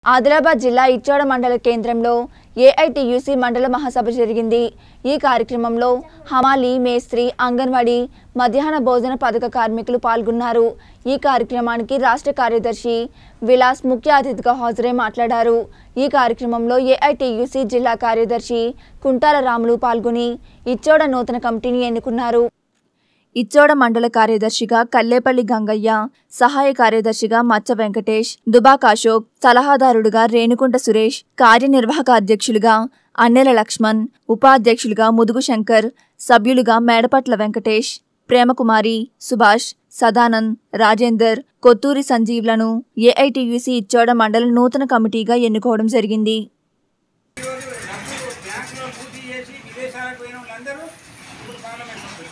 ఆదిలాబాద్ జిల్లా ఇచ్చోడ మండల కేంద్రంలో ఏఐటియుసి మండల మహాసభ జరిగింది ఈ కార్యక్రమంలో హమాలి మేస్త్రి అంగన్వాడీ మధ్యాహ్న భోజన పథక కార్మికులు పాల్గొన్నారు ఈ కార్యక్రమానికి రాష్ట్ర కార్యదర్శి విలాస్ ముఖ్య అతిథిగా హాజరై మాట్లాడారు ఈ కార్యక్రమంలో ఏఐటియుసి జిల్లా కార్యదర్శి కుంటాల రాములు పాల్గొని ఇచ్చోడ నూతన కమిటీని ఎన్నుకున్నారు ఇచ్చోడ మండల కార్యదర్శిగా కల్లేపల్లి గంగయ్య సహాయ కార్యదర్శిగా మచ్చ వెంకటేష్ దుబాక్ అశోక్ సలహాదారుడుగా రేణుకుంట సురేష్ కార్యనిర్వాహక అధ్యక్షులుగా అన్నెల లక్ష్మణ్ ఉపాధ్యక్షులుగా ముదుగు శంకర్ సభ్యులుగా మేడపట్ల వెంకటేష్ ప్రేమకుమారి సుభాష్ సదానంద్ రాజేందర్ కొత్తూరి సంజీవ్లను ఏఐటియుసి ఇచ్చోడ మండల నూతన కమిటీగా ఎన్నుకోవడం జరిగింది ఈరోజు డబ్బులు బ్యాంకులో పూర్తి చేసి విదేశాలకు పోయిన వాళ్ళందరూ ఇప్పుడు పార్లమెంట్ సభ్యులు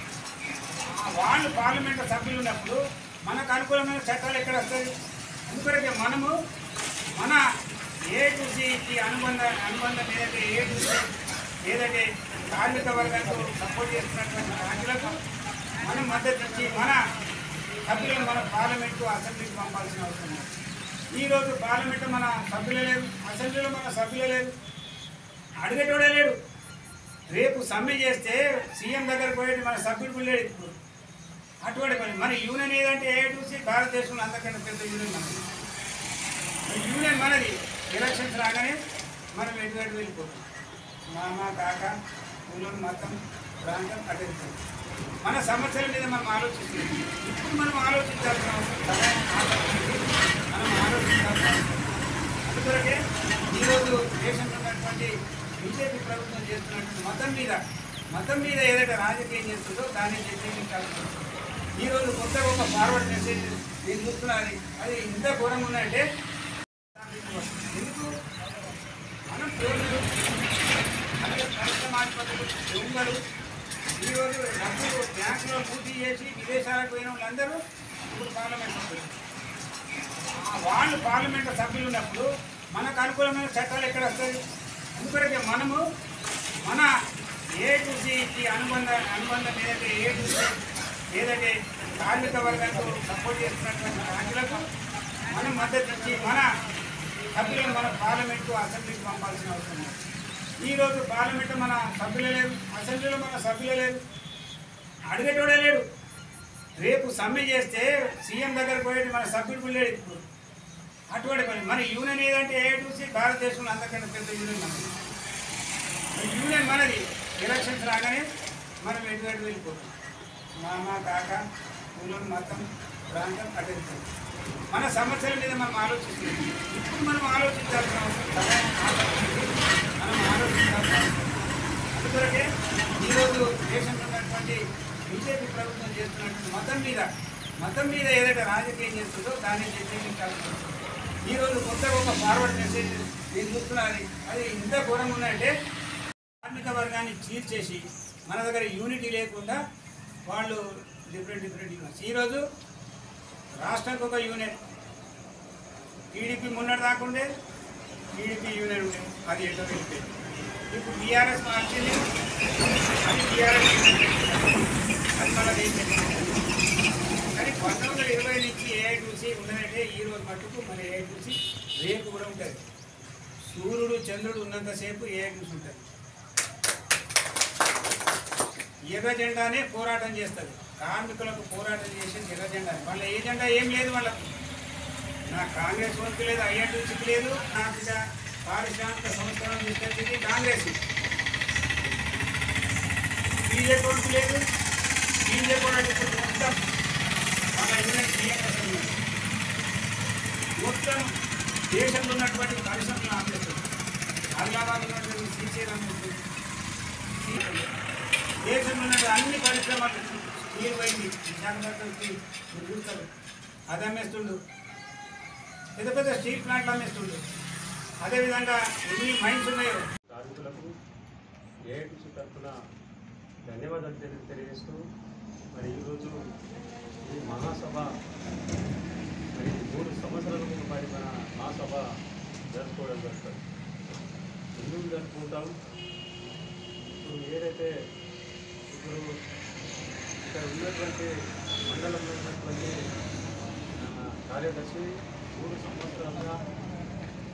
ఆ వాళ్ళు పార్లమెంట్ సభ్యులు ఉన్నప్పుడు మనకు అనుకూలమైన చట్టాలు ఎక్కడ వస్తాయి అందుకొరకే మనము మన ఏ చూసికి అనుబంధ అనుబంధం ఏదైతే ఏ చూసి ఏదైతే కార్మిక వర్గానికి సపోర్ట్ చేస్తున్నటువంటి రాజులకు మనం మద్దతు ఇచ్చి మన సభ్యులను మన పార్లమెంటు అసెంబ్లీకి పంపాల్సిన అవసరం ఉంది ఈరోజు పార్లమెంట్ మన సభ్యులే లేదు అసెంబ్లీలో మన సభ్యులే లేదు అడిగేటోడే లేడు రేపు సమ్మె చేస్తే సీఎం దగ్గర పోయేది మన సభ్యుడు కూడా లేడు ఇప్పుడు అటువంటి పని మన యూనియన్ ఏదంటే ఏ చూసి భారతదేశంలో అంతకంటే పెద్ద యూనియన్ మనది ఈ యూనియన్ మనది ఎలక్షన్స్ రాగానే మనం ఎటు ఎటు వెళ్ళిపోతాం మామ కాక కులం మతం ప్రాంతం అటెండ్ మన సమస్యల మీద మనం ఆలోచిస్తున్నాం ఇప్పుడు మనం ఆలోచించాల్సిన అవసరం సమయం ఆసక్తి ఉంది. మనం ఆలోచించాల్సిన అవసరం ఉంది. అందుకొరకే ఈరోజు దేశంలో ఉన్నటువంటి బీజేపీ ప్రభుత్వం చేస్తున్నటువంటి మతం మీద మతం మీద ఏదైతే రాజకీయం చేస్తుందో దాన్ని వ్యతిరేకించాల్సి వస్తుంది ఈరోజు కొత్త గొప్ప ఫార్వర్డ్ మెసేజ్ నేను చూస్తున్నది అది ఇంత ఘోరంగా ఉందంటే ఎందుకు మనం పేర్లు అలాగే పరిశ్రమాధిపతులు దొంగలు ఈరోజు డబ్బులు బ్యాంకులో పూర్తి చేసి విదేశాలకు పోయిన వాళ్ళందరూ ఇప్పుడు పార్లమెంట్ సభ్యులు ఆ వాళ్ళు పార్లమెంట్ సభ్యులు ఉన్నప్పుడు మనకు అనుకూలమైన చట్టాలు ఎక్కడ వస్తాయి అందుకొరకే మనము మన ఏ చూసికి అనుబంధ అనుబంధం ఏదైతే ఏ చూసి ఏదైతే కార్మిక వర్గానికి సపోర్ట్ చేస్తున్నటువంటి రాజులకు మనం మద్దతు ఇచ్చి మన సభ్యులను మన పార్లమెంటు అసెంబ్లీకి పంపాల్సిన అవసరం ఉంది ఈరోజు పార్లమెంట్ మన సభ్యులే లేదు అసెంబ్లీలో మన సభ్యులే లేదు అడిగేటోడే లేడు రేపు సమ్మె చేస్తే సీఎం దగ్గర పోయేది మన సభ్యుడు కూడా లేడు ఇప్పుడు అటువంటి పని మన యూనియన్ ఏదంటే ఏ చూసి భారతదేశంలో అంతకంటే పెద్ద యూనియన్ మనది ఈ యూనియన్ మనది ఎలక్షన్స్ రాగానే మనం ఎటు ఎటు వెళ్ళిపోతాం మామ కాక కులం మతం ప్రాంతం అటెండ్ మన సమస్యల మీద మనం ఆలోచిస్తున్నాం ఇప్పుడు మనం ఆలోచించాల్సిన అవసరం సమయం ఆసక్తి ఉంది. మనం ఆలోచించాల్సిన అవసరం ఉంది. అందుకొరకే ఈరోజు దేశంలో ఉన్నటువంటి బీజేపీ ప్రభుత్వం చేస్తున్నటువంటి మతం మీద మతం మీద ఏదైతే రాజకీయం చేస్తుందో దాన్ని వ్యతిరేకించాల్సి వస్తుంది ఈరోజు కొత్త గొప్ప ఫార్వర్డ్ మెసేజ్ నేను చూస్తున్నది అది ఇంత ఘోరంగా ఉందంటే కార్మిక వర్గాన్ని చీల్చేసి మన దగ్గర యూనిటీ లేకుండా వాళ్ళు డిఫరెంట్ డిఫరెంట్ యూనిట్స్ ఈరోజు రాష్ట్రానికి ఒక యూనియన్ టీడీపీ మున్నటి దాకుండే టీడీపీ యూనియన్ ఉండే అది ఎటో వెళ్ళిపోయింది ఇప్పుడు బీఆర్ఎస్ మార్చింది అది బీఆర్ఎస్ అది మన దేశం కానీ పంతొమ్మిది వందల ఇరవై నుంచి ఏఐటీసీ ఉన్నదంటే ఈ రోజు మట్టుకు మన ఏఐటీసీ రేపు కూడా ఉంటుంది సూర్యుడు చంద్రుడు ఉన్నంతసేపు ఏఐటీసీ ఉంటుంది ఎర్ర జెండానే పోరాటం చేస్తుంది కార్మికులకు పోరాటం చేసేది ఎర్ర జెండా వాళ్ళ ఏ జెండా ఏం లేదు వాళ్ళకు నా కాంగ్రెస్ వంతు లేదు ఐఎన్టీసీకి లేదు నాకు ఇక పారిశ్రామిక సంస్కరణ తీసుకొచ్చింది కాంగ్రెస్ బీజేపీ వంతు లేదు బీజేపీ వాళ్ళకి ఇప్పుడు మొత్తం వాళ్ళ యూనిట్ టీఎంఎస్ ఉన్నది. మొత్తం దేశంలో ఉన్నటువంటి పరిశ్రమలు ఆపేస్తుంది ఆదిలాబాద్ ఉన్నటువంటి శ్రీశైలం ఉంది. దేశంలో ఉన్న అన్ని పరిశ్రమలు స్టీల్ పోయింది విశాఖపట్నం స్టీల్ మీరు చూస్తారు అది అమ్మేస్తుండు పెద్ద పెద్ద స్టీల్ ప్లాంట్లు అమ్మేస్తుండు అదేవిధంగా ఎన్ని మైన్స్ ఉన్నాయో కార్మికులకు ఏఐటీసీ తరఫున ధన్యవాదాలు తెలి- తెలియజేస్తూ మరి ఈరోజు ఈ మహాసభ మరి మూడు సంవత్సరాలకు మరి మన మహాసభ జరుపుకోవడం జరుగుతుంది ఎందుకు జరుపుకుంటాం ఇప్పుడు ఏదైతే ఇప్పుడు ఇక్కడ ఉన్నటువంటి మండలంలో ఉన్నటువంటి మన కార్యదర్శి మూడు సంవత్సరాలుగా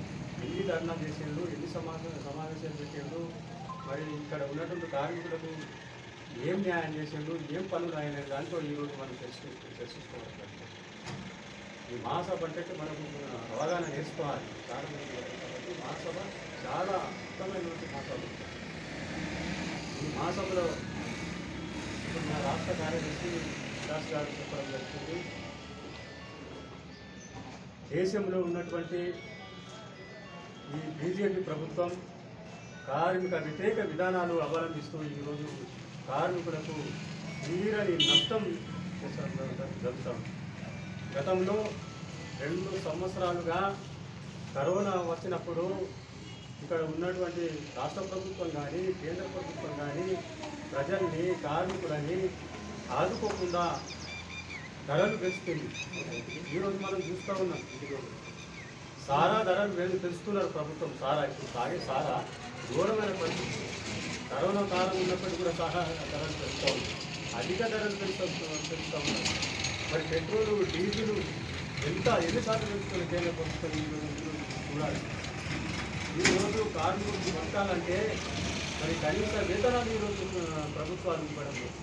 ధర్నా చేసిండు ఎన్ని సమావేశ సమావేశాలు పెట్టిండు మరి ఇక్కడ ఉన్నటువంటి కార్మికులకు ఏం న్యాయం చేసిండు ఏం పనులు ఆయన దాంట్లో ఈరోజు మనం చర్చి చర్చించుకోవాలి ఈ మహాసభ అంటే మనకు అవగాహన నేర్చుకోవాలి కార్మికులు కాబట్టి మహాసభ చాలా ఉత్తమమైనటువంటి మహాసభ ఈ మహాసభలో ఇప్పుడు నా రాష్ట్ర కార్యదర్శి విలాస్ గారు చెప్పడం జరుగుతుంది దేశంలో ఉన్నటువంటి ఈ బీజేపీ ప్రభుత్వం కార్మిక వ్యతిరేక విధానాలు అవలంబిస్తూ ఈరోజు కార్మికులకు తీరని నష్టం జరుగుతాం గతంలో రెండు సంవత్సరాలుగా కరోనా వచ్చినప్పుడు ఇక్కడ ఉన్నటువంటి రాష్ట్ర ప్రభుత్వం కానీ కేంద్ర ప్రభుత్వం కానీ ప్రజల్ని కార్మికులని ఆదుకోకుండా ధరలు పెంచుతుంది ఈరోజు మనం చూస్తూ ఉన్నాం సారా ధరలు వేలు పెంచుతున్నారు ప్రభుత్వం సారా ఇప్పుడు తాగే సారా ఘోరమైన పరిస్థితి కరోనా కాలం ఉన్నప్పటికీ కూడా సారా ధరలు పెంచుతూ ఉన్నాయి అధిక ధరలు పెంచుతూ పెంచుతూ ఉన్నారు మరి పెట్రోల్ డీజిల్ ఎంత ఎన్నిసార్లు పెంచుతుంది కేంద్ర ప్రభుత్వం ఈరోజు ఈరోజు చూడాలి ఈరోజు కార్మికులు బతకాలంటే మరి కనీస వేతనాలు ఈరోజు ఆ, ప్రభుత్వాలు ఇవ్వడం లేదు.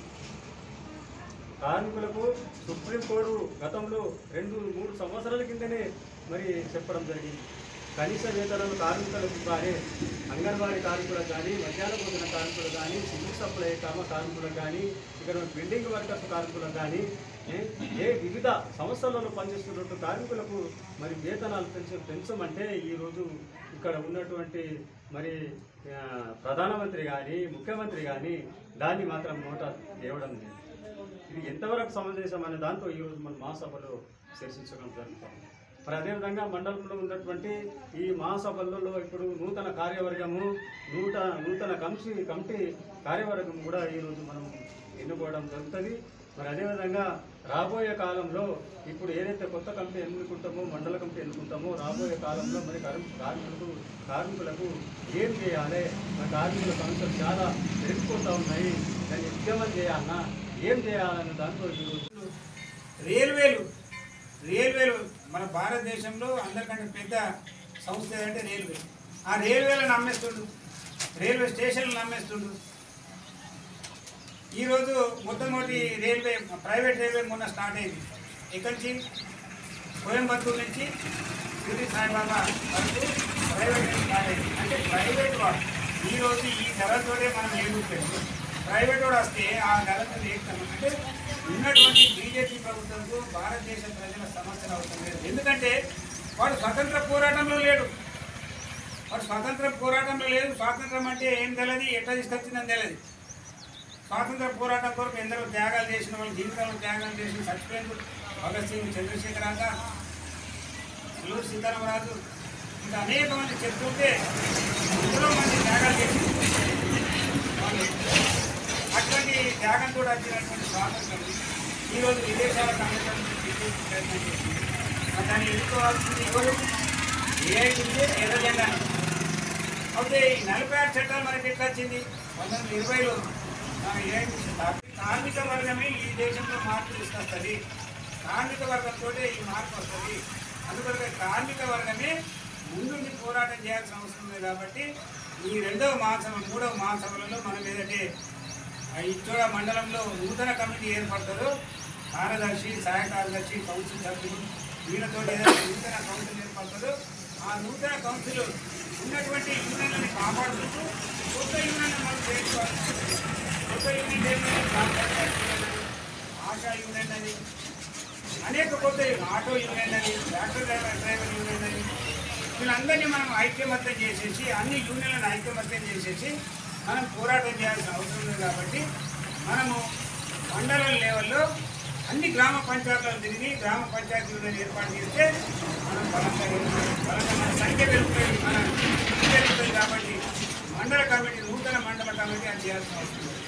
కార్మికులకు సుప్రీంకోర్టు గతంలో రెండు మూడు సంవత్సరాల కిందనే మరి చెప్పడం జరిగింది కనీస వేతనాలు కార్మికులకు కానీ అంగన్వాడీ కార్మికులకు కానీ మధ్యాహ్న భోజన కార్మికులకు కానీ సివిల్ సప్లై కామ కార్మికులకు కానీ ఇక్కడ బిల్డింగ్ వర్కర్స్ కార్మికులకు కానీ ఏ ఏ వివిధ సంస్థలలో పనిచేస్తున్నట్టు కార్మికులకు మరి వేతనాలు పెంచ పెంచమంటే ఈరోజు ఇక్కడ ఉన్నటువంటి మరి ఆ, ప్రధానమంత్రి కానీ ముఖ్యమంత్రి కానీ దాన్ని మాత్రం నోట తేవడం లేదు ఇది ఎంతవరకు సమంజసం అనే దాంతో ఈరోజు మన మహాసభలో చర్చించడం జరుగుతుంది మరి అదేవిధంగా మండలంలో ఉన్నటువంటి ఈ మహాసభలలో ఇప్పుడు నూతన కార్యవర్గము నూట నూతన కమిటీ కమిటీ కార్యవర్గం కూడా ఈరోజు మనం ఎన్నుకోవడం జరుగుతుంది మరి అదేవిధంగా రాబోయే కాలంలో ఇప్పుడు ఏదైతే కొత్త కమిటీ ఎన్నుకుంటామో మండల కమిటీ ఎన్నుకుంటామో రాబోయే కాలంలో మరి కార్మి- కార్మికులకు కార్మికులకు ఏం చేయాలి మరి కార్మికుల సమస్యలు చాలా పెరిగిపోతూ ఉన్నాయి దాన్ని ఉద్యమం చేయాలన్నా ఏం చేయాలనే దాంట్లో ఈరోజు రైల్వేలు రైల్వేలు మన భారతదేశంలో అందరికంటే పెద్ద సంస్థ ఏదంటే రైల్వే ఆ రైల్వేలను అమ్మేస్తుండు రైల్వే స్టేషన్లను అమ్మేస్తుండు ఈరోజు మొట్టమొదటి రైల్వే ప్రైవేట్ రైల్వే మొన్న స్టార్ట్ అయింది ఇక్కడి నుంచి కోయంబత్తూరు నుంచి షిరిడి సాయిబాబా వరకు ప్రైవేట్ రైలు స్టార్ట్ అయింది అంటే ప్రైవేట్ వాడు ఈరోజు ఈ ధరతోనే మనం ఏడుస్తాం ప్రైవేట్ వాడు వస్తే ఆ ధరతో ఏడుస్తాం అంటే ఉన్నటువంటి బీజేపీ ప్రభుత్వంకు భారతదేశ ప్రజల సమస్యలు అవసరం లేదు ఎందుకంటే వాడు స్వతంత్ర పోరాటంలో లేడు వాడు స్వాతంత్ర పోరాటంలో లేదు స్వాతంత్రం అంటే ఏం తెలియదు ఎట్లా తీసుకొచ్చిందని తెలియదు స్వాతంత్ర పోరాటం కొరకు ఎందరో త్యాగాలు చేసిన వాళ్ళు జీవితంలో త్యాగాలు చేసిన చచ్చిపోయిన భగత్ సింగ్ చంద్రశేఖర్ ఆజాద్ అల్లూరు సీతారామరాజు ఇంకా అనేక మంది చెప్తుంటే ఎంతో మంది త్యాగాలు చేసి వాళ్ళు అటువంటి త్యాగంతో వచ్చినటువంటి స్వాతంత్రం ఈరోజు విదేశాలకు అందడానికి బీజేపీ ప్రయత్నం చేసింది మరి దాన్ని ఎదుర్కోవాల్సింది ఎవరు ఏ ఉంటే ఎర్ర జెండా అయితే ఈ నలభై ఆరు చట్టాలు మనకి ఎట్లా వచ్చింది పంతొమ్మిది వందల ఇరవైలో మన ఏఐటి స్థాపి- కార్మిక వర్గమే ఈ దేశంలో మార్పు తీసుకొస్తుంది కార్మిక వర్గంతో ఈ మార్పు వస్తుంది అందుకొరకే కార్మిక వర్గమే ముందుండి పోరాటం చేయాల్సిన అవసరం ఉంది కాబట్టి ఈ రెండవ మహాసభ మూడవ మహాసభలలో మనం ఏదంటే ఆ ఇచ్చోడ మండలంలో నూతన కమిటీ ఏర్పడుతుందో కార్యదర్శి సహాయ కార్యదర్శి కౌన్సిల్ సభ్యులు వీళ్ళతో ఏదైతే నూతన కౌన్సిల్ ఏర్పడుతుందో ఆ నూతన కౌన్సిల్ ఉన్నటువంటి యూనియన్లని కాపాడుతూ కొత్త యూనియన్ మనం చేసుకోవాలి కొత్త యూనియన్ ఏంటంటే కాంట్రాక్ట్ యూనియన్ అని, ఆశా యూనియన్ అని అనేక కొత్త యూనియన్ ఆటో యూనియన్ అని ట్రాక్టర్ డ్రైవర్ డ్రైవర్ యూనియన్ అని వీళ్ళందరినీ మనం ఐక్యమత్యం చేసేసి అన్ని యూనియన్లను ఐక్యమత్యం చేసేసి మనం పోరాటం చేయాల్సిన అవసరం ఉంది కాబట్టి మనము మండల లెవెల్లో అన్ని గ్రామ పంచాయతీలను తిరిగి గ్రామ పంచాయతీ యూనియన్ ఏర్పాటు చేస్తే మనం బలంగా ఎదుగుతాం. బలంగా మన సంఖ్య పెరుగుతుంది మన సంఖ్య పెరుగుతుంది కాబట్టి మండల కమిటీ నూతన మండల కమిటీ అది చేయాల్సిన అవసరం ఉంది